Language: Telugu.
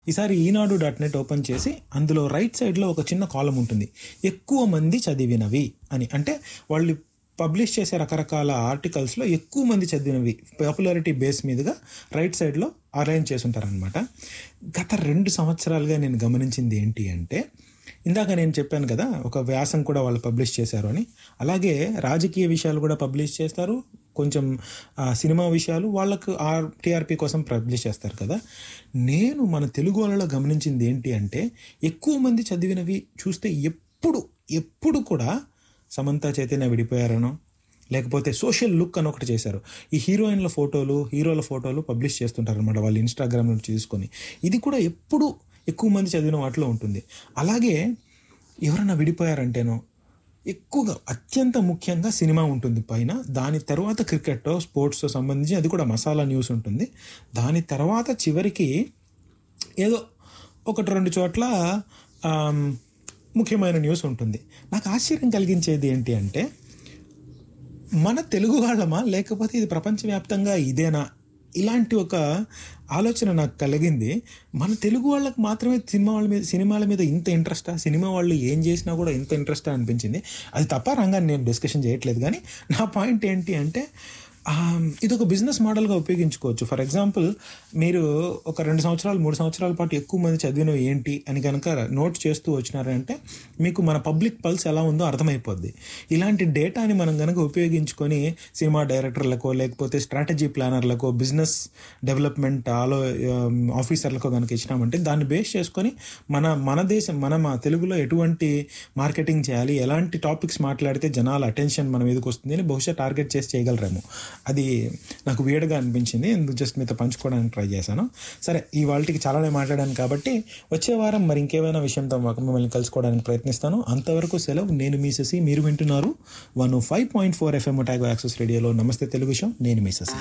ఈసారి ఈనాడు డాట్ నెట్ ఓపెన్ చేసి అందులో రైట్ సైడ్లో ఒక చిన్న కాలం ఉంటుంది ఎక్కువ మంది చదివినవి అని అంటే వాళ్ళు పబ్లిష్ చేసే రకరకాల ఆర్టికల్స్లో ఎక్కువ మంది చదివినవి పాపులారిటీ బేస్ మీదుగా రైట్ సైడ్లో అరేంజ్ చేసి ఉంటారనమాట గత రెండు సంవత్సరాలుగా నేను గమనించింది ఏంటి అంటే ఇందాక నేను చెప్పాను కదా ఒక వ్యాసం కూడా వాళ్ళు పబ్లిష్ చేశారు అని అలాగే రాజకీయ విషయాలు కూడా పబ్లిష్ చేస్తారు కొంచెం ఆ, సినిమా విషయాలు వాళ్ళకు ఆ టీఆర్పీ కోసం పబ్లిష్ చేస్తారు కదా నేను మన తెలుగు వాళ్ళలో గమనించింది ఏంటి అంటే ఎక్కువ మంది చదివినవి చూస్తే ఎప్పుడు ఎప్పుడు కూడా సమంత చైతన్య విడిపోయారనో లేకపోతే సోషల్ లుక్ అని ఒకటి చేశారు ఈ హీరోయిన్ల ఫోటోలు హీరోల ఫోటోలు పబ్లిష్ చేస్తుంటారు అనమాట వాళ్ళు ఇన్స్టాగ్రామ్ నుంచి తీసుకొని ఇది కూడా ఎప్పుడు ఎక్కువ మంది చదివిన వాటిలో ఉంటుంది అలాగే ఎవరైనా విడిపోయారంటేనో ఎక్కువగా అత్యంత ముఖ్యంగా సినిమా ఉంటుంది పైన దాని తర్వాత క్రికెట్ స్పోర్ట్స్తో సంబంధించి అది కూడా మసాలా న్యూస్ ఉంటుంది దాని తర్వాత చివరికి ఏదో ఒకటి రెండు చోట్ల ఆమ్, ముఖ్యమైన న్యూస్ ఉంటుంది నాకు ఆశ్చర్యం కలిగించేది ఏంటి అంటే మన తెలుగు వాళ్ళమా లేకపోతే ఇది ప్రపంచవ్యాప్తంగా ఇదేనా ఇలాంటి ఒక ఆలోచన నాకు కలిగింది మన తెలుగు వాళ్ళకి మాత్రమే సినిమా వాళ్ళ మీద సినిమాల మీద ఇంత ఇంట్రెస్టా సినిమా వాళ్ళు ఏం చేసినా కూడా ఇంత ఇంట్రెస్టా అనిపించింది అది తప్ప రంగాన్ని నేను డిస్కషన్ చేయట్లేదు కానీ నా పాయింట్ ఏంటి అంటే ఆ, ఇది ఒక బిజినెస్ మోడల్గా ఉపయోగించుకోవచ్చు ఫర్ ఎగ్జాంపుల్ మీరు ఒక రెండు సంవత్సరాలు మూడు సంవత్సరాల పాటు ఎక్కువ మంది చదివినవి ఏంటి అని కనుక నోట్ చేస్తూ వచ్చినారంటే మీకు మన పబ్లిక్ పల్స్ ఎలా ఉందో అర్థమైపోద్ది ఇలాంటి డేటాని మనం కనుక ఉపయోగించుకొని సినిమా డైరెక్టర్లకో లేకపోతే స్ట్రాటజీ ప్లానర్లకో బిజినెస్ డెవలప్మెంట్ ఆలో ఆఫీసర్లకో కనుక ఇచ్చినామంటే దాన్ని బేస్ చేసుకొని మన మన దేశం మన మా తెలుగులో ఎటువంటి మార్కెటింగ్ చేయాలి ఎలాంటి టాపిక్స్ మాట్లాడితే జనాల అటెన్షన్ మన మీదకి వస్తుంది అని బహుశా టార్గెట్ చేసి చేయగలరేమో అది నాకు వేడిగా అనిపించింది ఎందుకు జస్ట్ మీతో పంచుకోవడానికి ట్రై చేశాను సరే ఈ వాళ్ళకి చాలానే మాట్లాడాను కాబట్టి వచ్చే వారం మరి ఇంకేమైనా విషయంతో మాకు మిమ్మల్ని కలుసుకోవడానికి ప్రయత్నిస్తాను అంతవరకు సెలవు నేను మీ శశి మీరు వింటున్నారు one five point four FM టాగో యాక్సెస్ రేడియోలో నమస్తే తెలుగు షో నేను మీ శశి